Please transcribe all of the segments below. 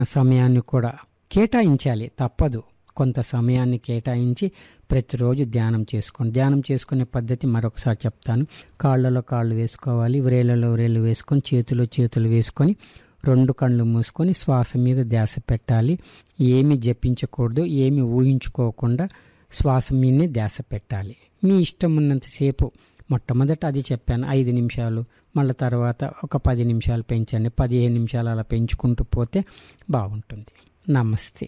సమయాన్ని కూడా కేటాయించాలి తప్పదు కొంత సమయాన్ని కేటాయించి ప్రతిరోజు ధ్యానం చేసుకోండి ధ్యానం చేసుకునే పద్ధతి మరొకసారి చెప్తాను కాళ్ళలో కాళ్ళు వేసుకోవాలి వ్రేళ్ళలో వ్రేళ్ళు వేసుకొని చేతిలో చేతులు వేసుకొని రెండు కళ్ళు మూసుకొని శ్వాస మీద ధ్యాస పెట్టాలి ఏమి జపించకూడదు ఏమి ఊహించుకోకుండా శ్వాస మీదనే ధ్యాస పెట్టాలి మీ ఇష్టం ఉన్నంతసేపు మొట్టమొదట అది చెప్పాను ఐదు నిమిషాలు మళ్ళీ తర్వాత ఒక పది నిమిషాలు పెంచండి పదిహేను నిమిషాలు అలా పెంచుకుంటూ పోతే బాగుంటుంది నమస్తే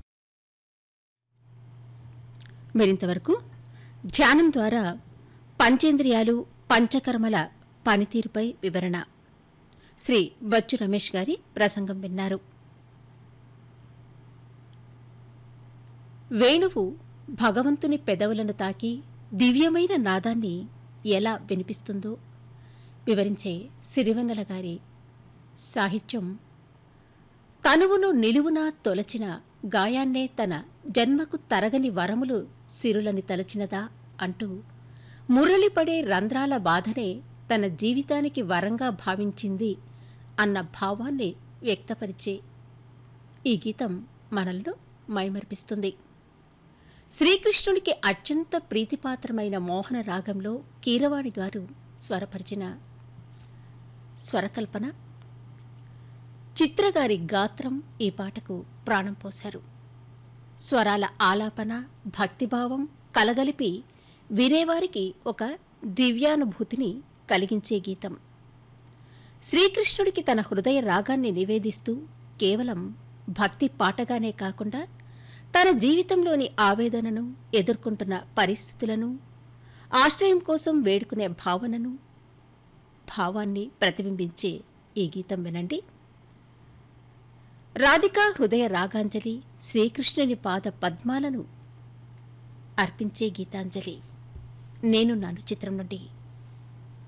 మరింతవరకు ధ్యానం ద్వారా పంచేంద్రియాలు పంచకర్మల పనితీరుపై వివరణ శ్రీ బచ్చు రమేష్ గారి ప్రసంగం విన్నారు వేణువు భగవంతుని పెదవులను తాకి దివ్యమైన నాదాన్ని ఎలా వినిపిస్తుందో వివరించే సిరివెన్నెల గారి సాహిత్యం తనువును నిలువునా తొలచిన గాయాన్నే తన జన్మకు తరగని వరములు సిరులని తలచినదా అంటూ మురళిపడే రంధ్రాల బాధనే తన జీవితానికి వరంగా భావించింది అన్న భావాన్ని వ్యక్తపరిచే ఈ గీతం మనల్ని మైమర్పిస్తుంది శ్రీకృష్ణునికి అత్యంత ప్రీతిపాత్రమైన మోహన రాగంలో కీరవాణి గారు స్వరపరిచిన స్వరకల్పన చిత్రగారి గాత్రం ఈ పాటకు ప్రాణం పోశారు స్వరాల ఆలాపన భక్తిభావం కలగలిపి వినేవారికి ఒక దివ్యానుభూతిని కలిగించే గీతం శ్రీకృష్ణుడికి తన హృదయ రాగాన్ని నివేదిస్తూ కేవలం భక్తి పాటగానే కాకుండా తన జీవితంలోని ఆవేదనను ఎదుర్కొంటున్న పరిస్థితులను ఆశ్రయం కోసం వేడుకునే భావనను భావాన్ని ప్రతిబింబించే ఈ గీతం వినండి రాధికా హృదయ రాగాంజలి శ్రీకృష్ణుని పాద పద్మాలను అర్పించే గీతాంజలి నేనున్నాను చిత్రం నుండి